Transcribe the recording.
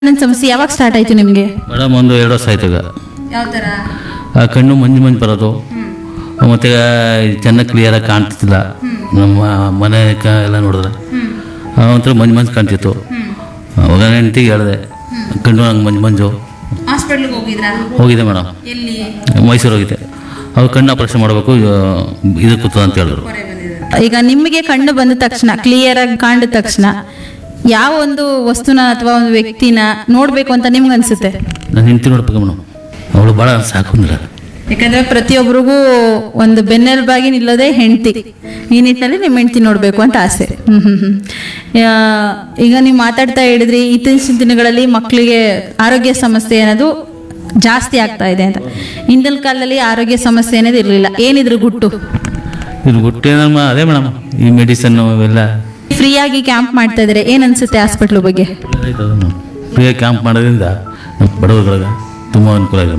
ನನ್ನ ಸಮಸ್ಯೆ ಯಾವಾಗ ಸ್ಟಾರ್ಟ್ ಆಯ್ತು ನಿಮಗೆ ಮೇಡಮ್ ಒಂದು ಎರಡು ವರ್ಷ ಆಯ್ತು ಈಗ ಯಾವ ಥರ ಆ ಕಣ್ಣು ಮಂಜು ಮಂಜು ಬರೋದು ಮತ್ತು ಚೆನ್ನಾಗಿ ಕ್ಲಿಯರಾಗಿ ಕಾಣ್ತಿಲ್ಲ ನಮ್ಮ ಮನೆ ಕ ಎಲ್ಲ ನೋಡಿದ್ರೆ ಆ, ಒಂಥರ ಮಂಜು ಮಂಜು ಕಾಣ್ತಿತ್ತು ಅವಾಗ ಹೆಂಡತಿಗೆ ಹೇಳಿದೆ ಕಣ್ಣು ಹಂಗೆ ಮಂಜು ಮಂಜು ಹಾಸ್ಪಿಟ್ಲಿಗೆ ಹೋಗಿದ್ರಾ ಹೋಗಿದೆ ಮೇಡಮ್ ಎಲ್ಲಿ ಮೈಸೂರು ಹೋಗಿದೆ ಅವ್ರು ಕಣ್ಣು ಆಪರೇಷನ್ ಮಾಡಬೇಕು ಇದು ಕೂತದ ಅಂತ ಹೇಳಿದ್ರು ಈಗ ನಿಮಗೆ ಕಣ್ಣು ಬಂದ ತಕ್ಷಣ ಕ್ಲಿಯರ್ ಆಗಿ ಕಾಣಿದ ತಕ್ಷಣ ಯಾವ ಒಂದು ವಸ್ತುನ ಅಥವಾ ಒಂದು ವ್ಯಕ್ತಿನ ನೋಡ್ಬೇಕು ಅಂತ ನಿಮ್ಗೆ ಅನ್ಸುತ್ತೆ ನಾನು ಹೆಂಡತಿ ನೋಡ್ಬೇಕು ಮೇಡಮ್ ಅವಳು ಭಾಳ ಸಾಕು ಅಂದ್ರೆ ಯಾಕಂದ್ರೆ ಪ್ರತಿಯೊಬ್ಬರಿಗೂ ಒಂದು ಬೆನ್ನೆಲುಬಾಗಿ ನಿಲ್ಲೋದೇ ಹೆಂಡತಿ ಈ ನಿಟ್ಟಿನಲ್ಲಿ ನಿಮ್ಮ ಹೆಂಡತಿ ನೋಡಬೇಕು ಅಂತ ಆಸೆ ಹ್ಮ್ ಹ್ಮ್ ಹ್ಮ್. ಆ, ಈಗ ನೀವು ಮಾತಾಡ್ತಾ ಹೇಳಿದ್ರಿ ಇತ್ತೀಚಿನ ದಿನಗಳಲ್ಲಿ ಮಕ್ಕಳಿಗೆ ಆರೋಗ್ಯ ಸಮಸ್ಯೆ ಅನ್ನೋದು ಜಾಸ್ತಿ ಆಗ್ತಾ ಇದೆ ಅಂತ ಹಿಂದಿನ ಕಾಲದಲ್ಲಿ ಆರೋಗ್ಯ ಸಮಸ್ಯೆ ಅನ್ನೋದು ಇರಲಿಲ್ಲ ಏನಿದ್ರು ಗುಟ್ಟು ಇದು ಗುಟ್ಟೆ ನಮ್ಮ ಅದೇ ಮೇಡಮ್ ಈ ಮೆಡಿಸನ್ನು ಇವೆಲ್ಲ ಫ್ರೀಯಾಗಿ ಕ್ಯಾಂಪ್ ಮಾಡ್ತಾ ಇದ್ದಾರೆ ಏನ್ ಅನ್ಸುತ್ತೆ ಹಾಸ್ಪಿಟ್ಲ್ ಬಗ್ಗೆ ಫ್ರೀಯಾಗಿ ಕ್ಯಾಂಪ್ ಮಾಡೋದ್ರಿಂದ ನಮ್ಮ ಬಡವರುಗಳಿಗೆ ತುಂಬ ಅನುಕೂಲ ಇದೆ